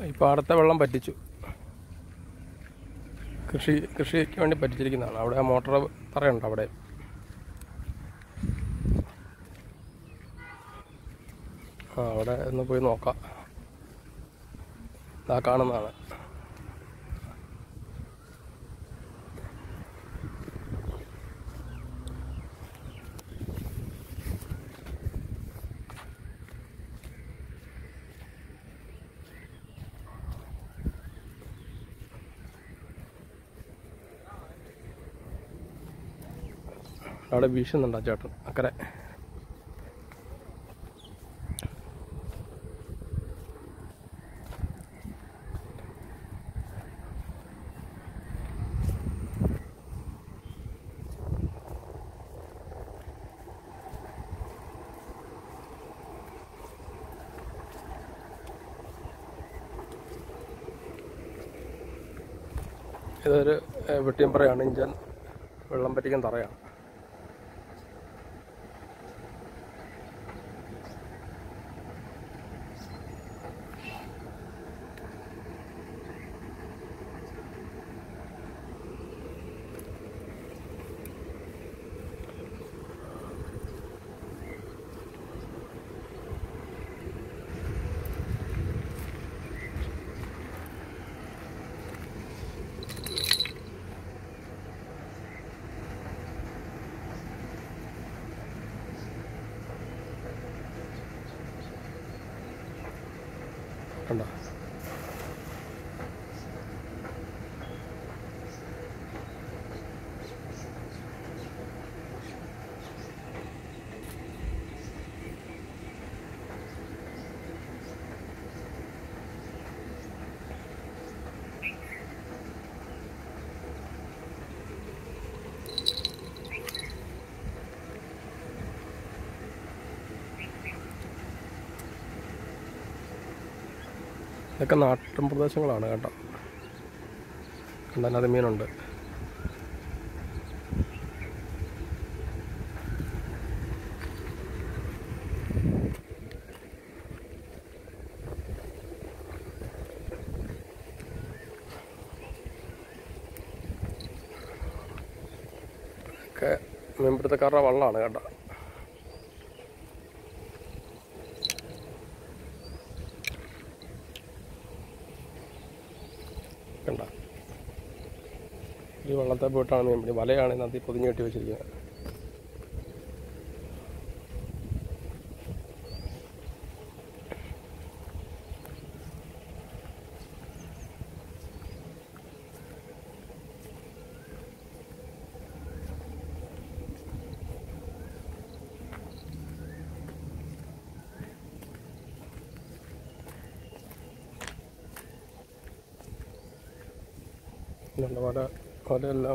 ഈ പാടത്തെ വെള്ളം പറ്റിച്ചു കൃഷി കൃഷിക്ക് വേണ്ടി പറ്റിച്ചിരിക്കുന്നതാണ് അവിടെ ആ മോട്ടോർ തറയുണ്ട് അവിടെ ആ അവിടെ ഒന്ന് പോയി നോക്കാം ആ കാണുന്നതാണ് അവിടെ വീശുന്നുണ്ട് ആ ചേട്ടൻ അക്കരെ ഇതൊരു ഏഹ്, വെട്ടിയമ്പറയാണ് ഇഞ്ചൻ വെള്ളം പറ്റിക്കാൻ തറയാണ് കണ്ടോ ഇതൊക്കെ നാട്ടിൻ പ്രദേശങ്ങളാണ് കേട്ടോ കണ്ടാൽ മീനുണ്ട് ഒക്കെ മീൻപിടുത്തക്കാരുടെ വള്ളമാണ് കേട്ടോ കണ്ട ഈ വെള്ളത്തെ പോയിട്ടാണ് മീൻ പിടി വലയാണ് നദി പൊതിഞ്ഞ് കെട്ടി വെച്ചിരിക്കുന്നത് ഇതുണ്ട് വല വലയെല്ലാം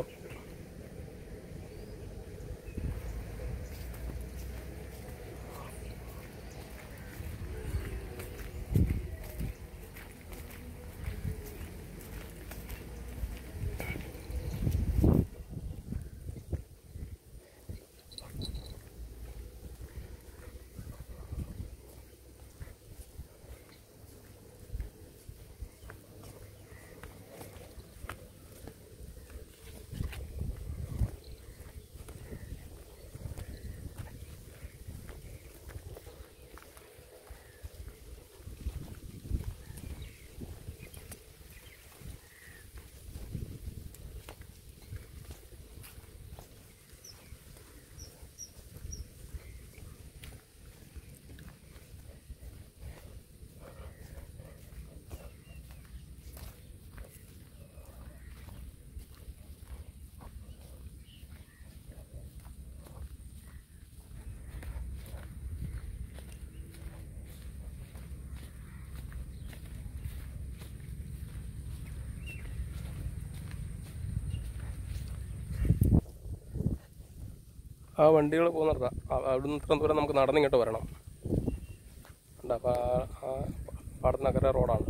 ആ വണ്ടികൾ പോകുന്നിടത്താ ആ- അവിടുന്ന് ഇത്രയും ദൂരം നമുക്ക് നടന്നിങ്ങോട്ട് വരണം ഉണ്ട് അപ്പോൾ ആ പാടത്തിനക്കര റോഡാണ്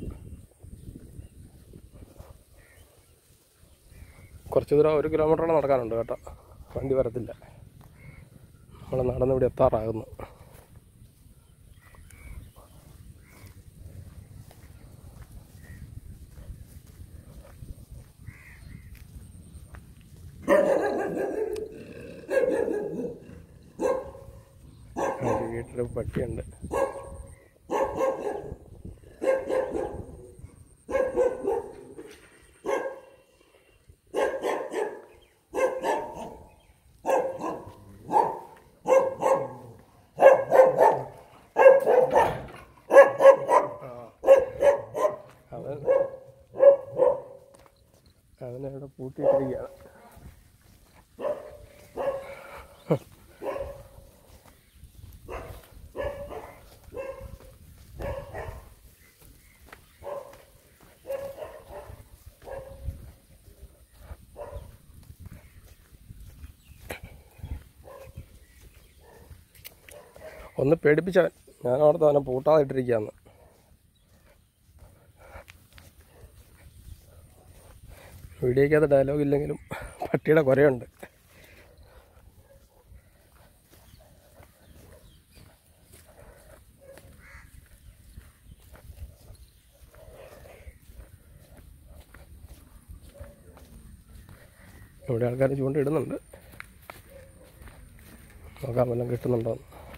കുറച്ച് ദൂരം ഒരു കിലോമീറ്ററോളം നടക്കാനുണ്ട് കേട്ടോ വണ്ടി വരത്തില്ല നമ്മൾ നടന്ന് ഇവിടെ എത്താറാകുന്നു വീട്ടിലൊരു പട്ടിയുണ്ട് അവൻ അവനവിടെ പൂട്ടിയിട്ടിരിക്കുകയാണ് ഒന്ന് പേടിപ്പിച്ചവൻ ഞാൻ അവിടുത്തെ അവനെ പൂട്ടാതെ ഇട്ടിരിക്കുകയാണ് വീഡിയോക്കകത്ത് ഡയലോഗ് ഇല്ലെങ്കിലും പട്ടിയുടെ കുരയുണ്ട് ഇവിടെ ആൾക്കാർ ചൂണ്ടിടുന്നുണ്ട് നോക്കാൻ വല്ലതും കിട്ടുന്നുണ്ടോ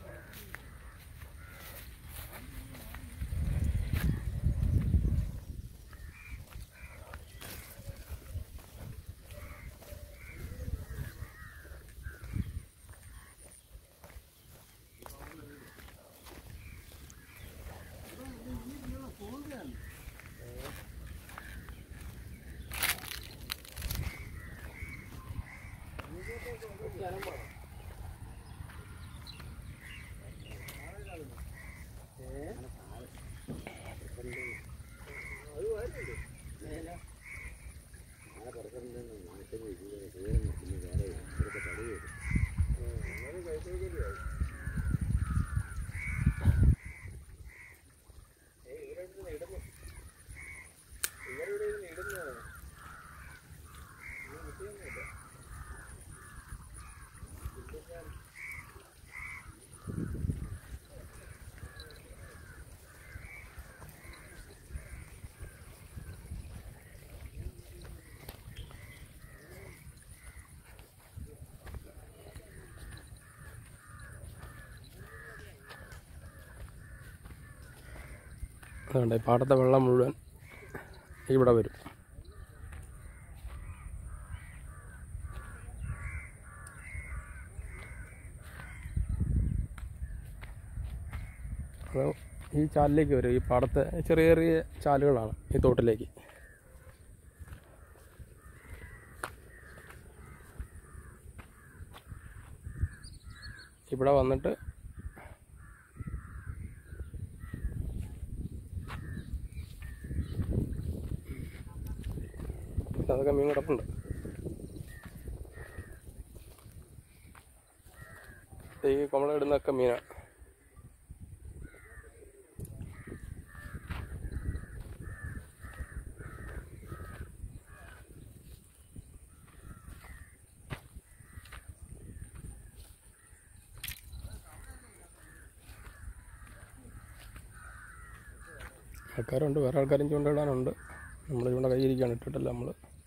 അതുകൊണ്ട് ഈ പാടത്തെ വെള്ളം മുഴുവൻ ഇവിടെ വരും അത് ഈ ചാലിലേക്ക് വരും ഈ പാടത്തെ ചെറിയ ചെറിയ ചാലുകളാണ് ഈ തോട്ടിലേക്ക് ഇവിടെ വന്നിട്ട് അതൊക്കെ മീൻ കിടപ്പുണ്ട് ഈ കുമ്പള ഇടുന്നൊക്കെ മീനാണ് ആൾക്കാരുണ്ട് വേറെ ആൾക്കാരും ചൂണ്ടയിടാനുണ്ട് നമ്മൾ ചൂണ്ട കയ്യിരിക്കുകയാണ് ഇട്ടിട്ടില്ല നമ്മൾ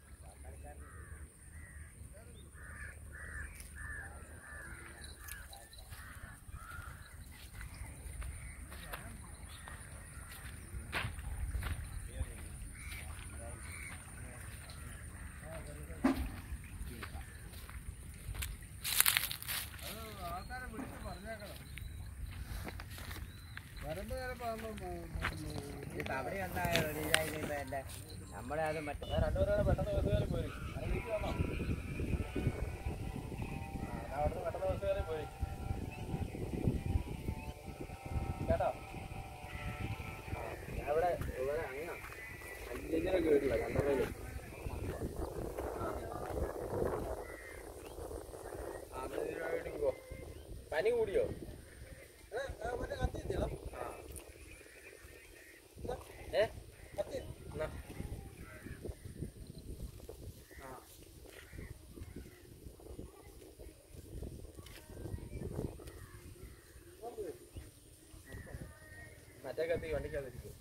ഇപ്പൊ അവിടെ ഉണ്ടായ ഒരു ഇതായില്ല എന്റെ നമ്മളെ അത് മറ്റേ അവിടെ ഇവിടെ അങ്ങ് അഞ്ചിനൊക്കെ വരില്ല കണ്ടറിയില്ല പനി കൂടിയോ ഏ മറ്റേ കത്തി വണ്ടിക്കകത്തിരിക്കും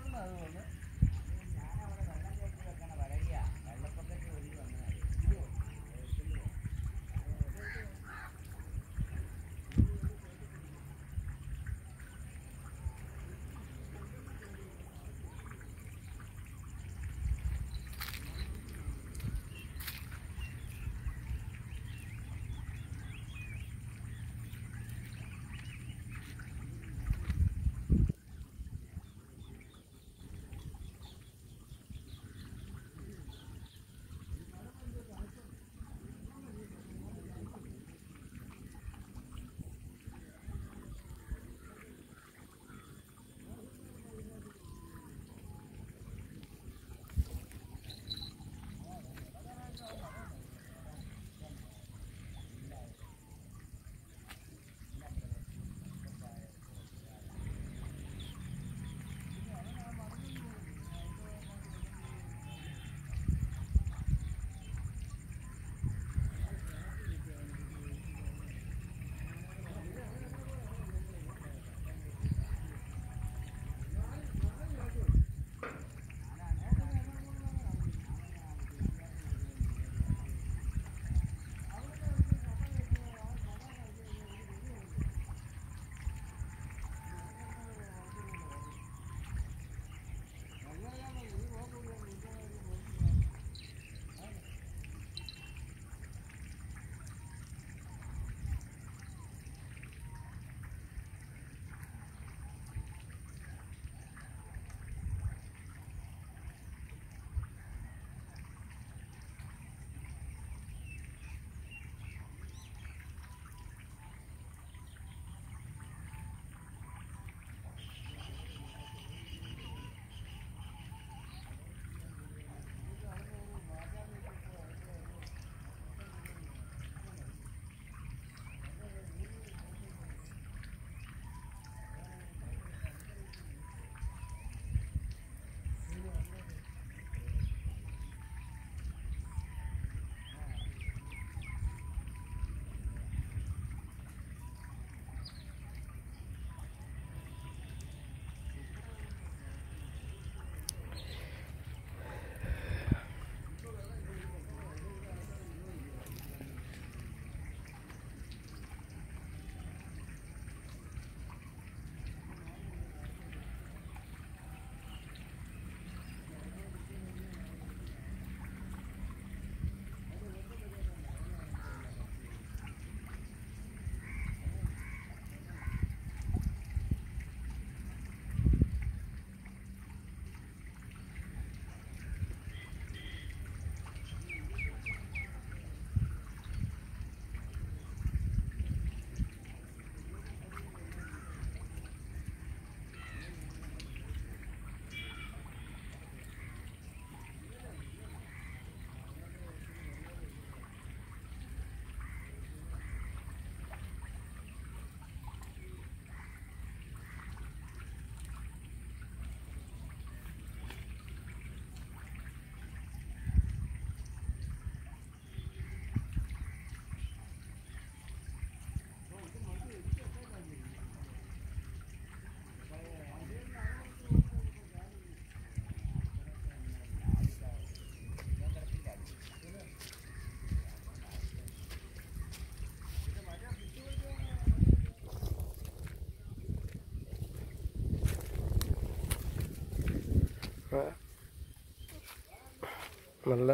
നല്ല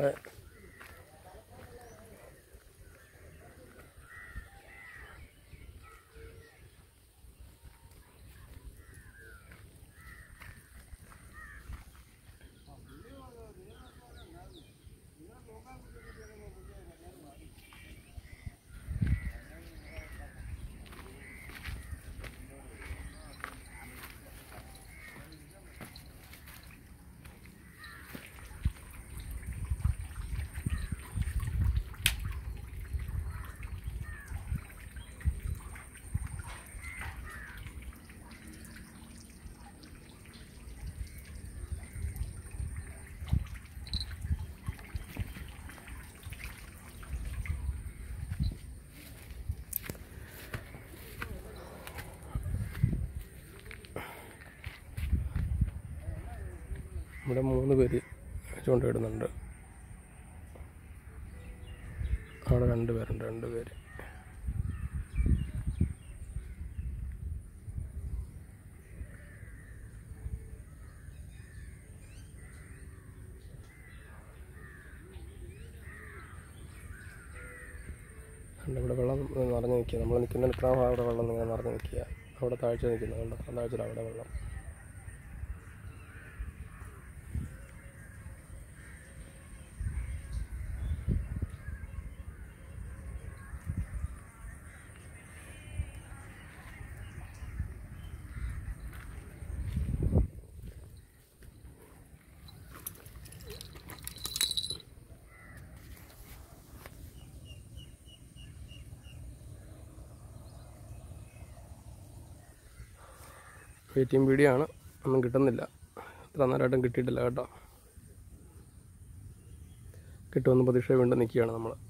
ഇവിടെ മൂന്ന് പേര് ചൂണ്ടയിടുന്നുണ്ട് അവിടെ രണ്ട് പേരുണ്ട് രണ്ട് പേര് ഉണ്ട് ഇവിടെ വെള്ളം നിറഞ്ഞു നിൽക്കുക നമ്മൾ നിൽക്കുന്ന നിൽക്കുന്ന അവിടെ വെള്ളം ഇങ്ങനെ നിറഞ്ഞു നിൽക്കുക അവിടെ താഴ്ച നിൽക്കുന്നത് കണ്ടോ ആ താഴ്ചയിൽ അവിടെ വെള്ളം വെയിറ്റിംഗ് വീഡിയോ ആണ് ഒന്നും കിട്ടുന്നില്ല ഇത്ര നേരമായിട്ടും കിട്ടിയിട്ടില്ല കേട്ടോ കിട്ടുമെന്ന് പ്രതീക്ഷ വീണ്ടും നിൽക്കുകയാണ് നമ്മൾ